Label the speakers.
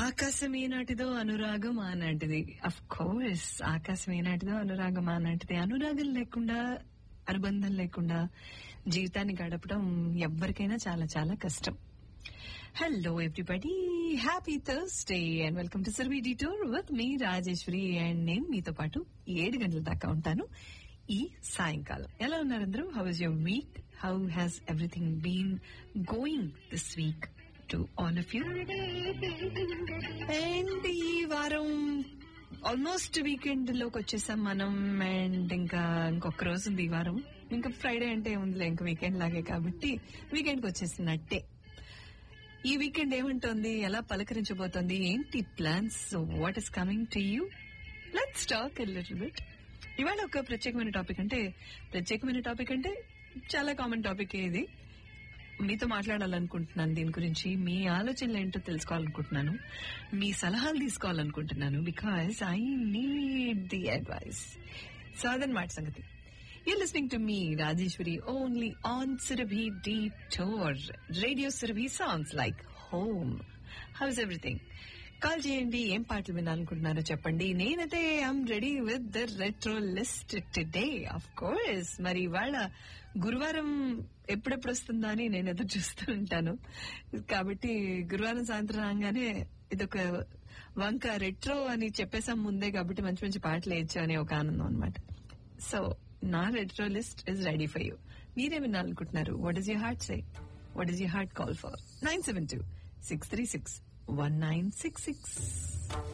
Speaker 1: ఆకాశం ఏనాటిదో అనురాగం ఆనాటిది of course ఆకాశం ఏనాటిదో అనురాగం ఆనాటిది అనురాగం లేకుండా అనుబంధం లేకుండా జీవితాన్ని గడపడం ఎవ్వరికైనా చాలా చాలా కష్టం hello everybody happy Thursday and welcome to Surabhi detour with me Rajeswari and నేను మీతో పాటు ఏడు గంటల దాకా ఉంటాను ఈ సాయంకాలం ఎలా ఉన్నారు అందరూ how is your week how has everything been going this week to all of you and ఈ వారం ఆల్మోస్ట్ వీకెండ్ లోకి వచ్చేసాం మనం అండ్ ఇంకా ఇంకొక రోజు ఉంది ఈ వారం ఇంకా ఫ్రైడే అంటే ఉందిలే ఇంకా వీకెండ్ లాగే కాబట్టి వీకెండ్కి వచ్చేసినట్టే ఈ వీకెండ్ ఏముంటుంది ఎలా పలకరించబోతోంది ఏంటి plans what is coming to you let's talk little bit ఇవాళ ఒక ప్రత్యేకమైన టాపిక్ అంటే ప్రత్యేకమైన టాపిక్ అంటే చాలా కామన్ టాపిక్ ఇది మీతో మాట్లాడాలనుకుంటున్నాను దీని గురించి మీ ఆలోచనలు ఏంటో తెలుసుకోవాలనుకుంటున్నాను మీ సలహాలు తీసుకోవాలనుకుంటున్నాను because I need the advice so అదనమాట సంగతి you listening to me Rajeswari only on Surabhi detour radio Surabhi songs like home house everything call చేయండి ఏం పాటలు వినాలనుకుంటున్నారో చెప్పండి నేనైతే I'm ready with the retro list today of course మరి ఇవాళ గురువారం ఎప్పుడెప్పుడు వస్తుందా అని నేను ఎదురు చూస్తూ ఉంటాను కాబట్టి గురువారం సాయంత్రం రాగానే ఇదొక వంక రెట్రో అని చెప్పేసాం ముందే కాబట్టి మంచి మంచి పాటలు వేయచ్చు అనే ఒక ఆనందం అనమాట సో నా retro list is ready for you మీరే వినాలనుకుంటున్నారు what is you heart say what is you heart call for nine seven two six three six one nine six six